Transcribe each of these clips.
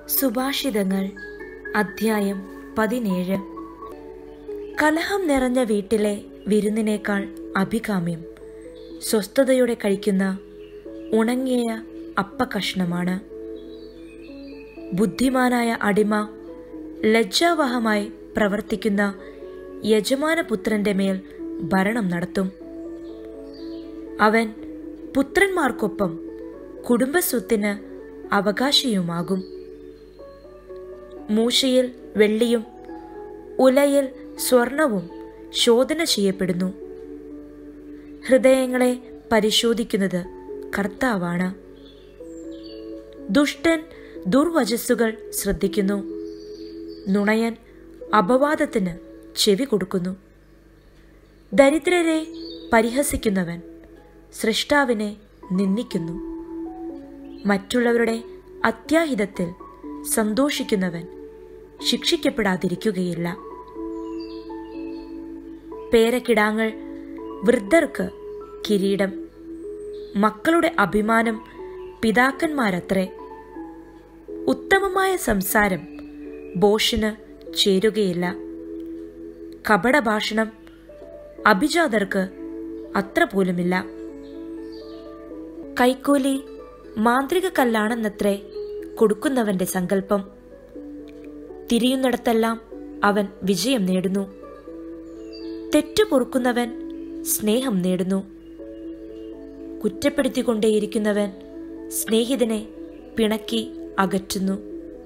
സുഭാഷിതങ്ങൾ അധ്യായം പതിനേഴ് കലഹം നിറഞ്ഞ വീട്ടിലെ വിരുന്നിനേക്കാൾ അഭികാമ്യം സ്വസ്ഥതയോടെ കഴിക്കുന്ന ഉണങ്ങിയ അപ്പകഷ്ണമാണ് ബുദ്ധിമാനായ അടിമ ലജ്ജാവഹമായി പ്രവർത്തിക്കുന്ന യജമാനപുത്രന്റെ മേൽ ഭരണം നടത്തും അവൻ പുത്രന്മാർക്കൊപ്പം കുടുംബസ്വത്തിന് അവകാശിയുമാകും മൂശയിൽ വെള്ളിയും ഉലയിൽ സ്വർണവും ശോധന ചെയ്യപ്പെടുന്നു ഹൃദയങ്ങളെ പരിശോധിക്കുന്നത് കർത്താവാണ് ദുഷ്ടൻ ദുർവചസ്സുകൾ ശ്രദ്ധിക്കുന്നു നുണയൻ അപവാദത്തിന് ചെവി കൊടുക്കുന്നു ദരിദ്രരെ പരിഹസിക്കുന്നവൻ സൃഷ്ടാവിനെ നിന്ദിക്കുന്നു മറ്റുള്ളവരുടെ അത്യാഹിതത്തിൽ സന്തോഷിക്കുന്നവൻ ശിക്ഷിക്കപ്പെടാതിരിക്കുകയില്ല പേരക്കിടാങ്ങൾ വൃദ്ധർക്ക് കിരീടം മക്കളുടെ അഭിമാനം പിതാക്കന്മാരത്രേ ഉത്തമമായ സംസാരം ബോഷിന് ചേരുകയില്ല കപടഭാഷണം അഭിജാതർക്ക് അത്ര പോലുമില്ല കൈക്കൂലി മാന്ത്രിക കല്ലാണെന്നത്രേ കൊടുക്കുന്നവന്റെ സങ്കല്പം തിരിയുന്നിടത്തെല്ലാം അവൻ വിജയം നേടുന്നു തെറ്റു പൊറുക്കുന്നവൻ സ്നേഹം നേടുന്നു കുറ്റപ്പെടുത്തിക്കൊണ്ടേയിരിക്കുന്നവൻ സ്നേഹിതനെ പിണക്കി അകറ്റുന്നു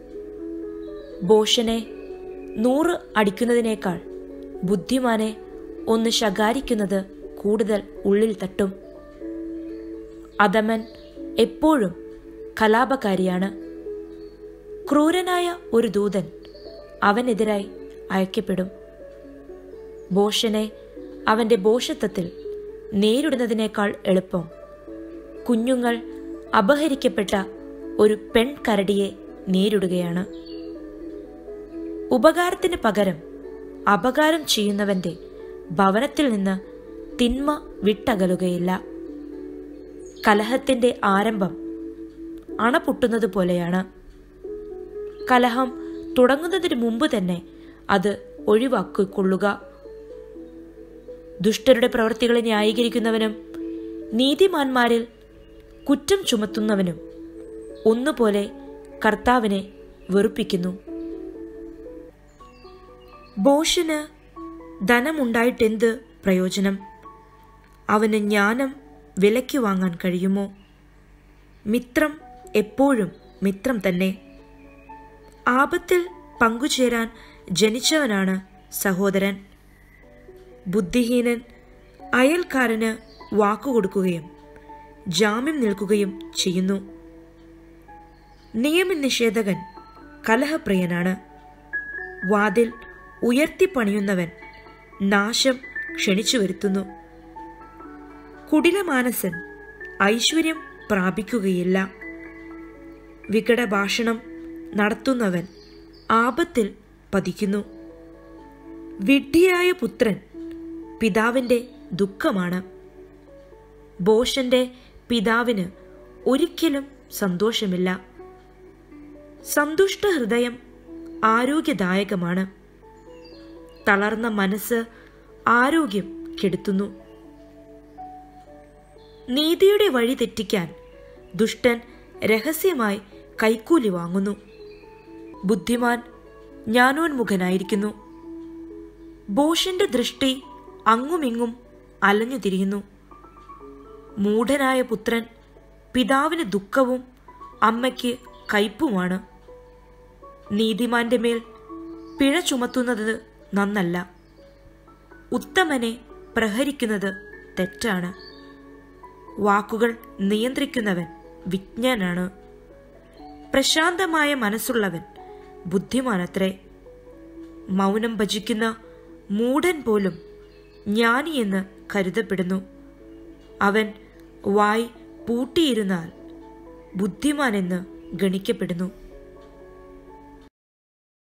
ബോഷനെ നൂറ് അടിക്കുന്നതിനേക്കാൾ ബുദ്ധിമാനെ ഒന്ന് ശകാരിക്കുന്നത് കൂടുതൽ ഉള്ളിൽ തട്ടും അധമൻ എപ്പോഴും കലാപകാരിയാണ് ക്രൂരനായ ഒരു ദൂതൻ അവനെതിരായി അയക്കപ്പെടും ബോഷനെ അവന്റെ ബോഷത്വത്തിൽ നേരിടുന്നതിനേക്കാൾ എളുപ്പം കുഞ്ഞുങ്ങൾ അപഹരിക്കപ്പെട്ട ഒരു പെൺകരടിയെ നേരിടുകയാണ് ഉപകാരത്തിന് പകരം അപകാരം ചെയ്യുന്നവന്റെ ഭവനത്തിൽ നിന്ന് തിന്മ വിട്ടകലുകയില്ല കലഹത്തിന്റെ ആരംഭം അണ പൊട്ടുന്നത് പോലെയാണ് കലഹം തുടങ്ങുന്നതിന് മുമ്പ് തന്നെ അത് ഒഴിവാക്കിക്കൊള്ളുക ദുഷ്ടരുടെ പ്രവൃത്തികളെ ന്യായീകരിക്കുന്നവനും നീതിമാന്മാരിൽ കുറ്റം ചുമത്തുന്നവനും ഒന്നുപോലെ കർത്താവിനെ വെറുപ്പിക്കുന്നു ബോഷിന് ധനമുണ്ടായിട്ടെന്ത് പ്രയോജനം അവന് ജ്ഞാനം വിലയ്ക്ക് വാങ്ങാൻ കഴിയുമോ മിത്രം എപ്പോഴും മിത്രം തന്നെ ആപത്തിൽ പങ്കുചേരാൻ ജനിച്ചവനാണ് സഹോദരൻ ബുദ്ധിഹീനൻ അയൽക്കാരന് വാക്കുകൊടുക്കുകയും ജാമ്യം നിൽക്കുകയും ചെയ്യുന്നു നിയമനിഷേധകൻ കലഹപ്രിയനാണ് വാതിൽ ഉയർത്തിപ്പണിയുന്നവൻ നാശം ക്ഷണിച്ചു വരുത്തുന്നു കുടിലമാനസൻ ഐശ്വര്യം പ്രാപിക്കുകയില്ല വികടഭാഷണം നടത്തുന്നവൻ ആപത്തിൽ പതിക്കുന്നു വിഡ്ഢിയായ പുത്രൻ പിതാവിന്റെ ദുഃഖമാണ് ബോഷന്റെ പിതാവിന് ഒരിക്കലും സന്തോഷമില്ല സന്തുഷ്ട ഹൃദയം ആരോഗ്യദായകമാണ് തളർന്ന മനസ്സ് ആരോഗ്യം കെടുത്തുന്നു നീതിയുടെ വഴി തെറ്റിക്കാൻ ദുഷ്ടൻ രഹസ്യമായി കൈക്കൂലി വാങ്ങുന്നു ബുദ്ധിമാൻ ജ്ഞാനോന്മുഖനായിരിക്കുന്നു ബോഷന്റെ ദൃഷ്ടി അങ്ങുമിങ്ങും അലഞ്ഞു തിരിയുന്നു മൂഢനായ പുത്രൻ പിതാവിന് ദുഃഖവും അമ്മയ്ക്ക് കയ്പുമാണ് നീതിമാന്റെ മേൽ പിഴ ചുമത്തുന്നത് നന്നല്ല ഉത്തമനെ പ്രഹരിക്കുന്നത് തെറ്റാണ് വാക്കുകൾ നിയന്ത്രിക്കുന്നവൻ വിജ്ഞാനാണ് പ്രശാന്തമായ മനസ്സുള്ളവൻ ബുദ്ധിമാനത്രേ മൗനം ഭജിക്കുന്ന മൂഢൻ പോലും ജ്ഞാനിയെന്ന് കരുതപ്പെടുന്നു അവൻ വായ് പൂട്ടിയിരുന്നാൽ ബുദ്ധിമാനെന്ന് ഗണിക്കപ്പെടുന്നു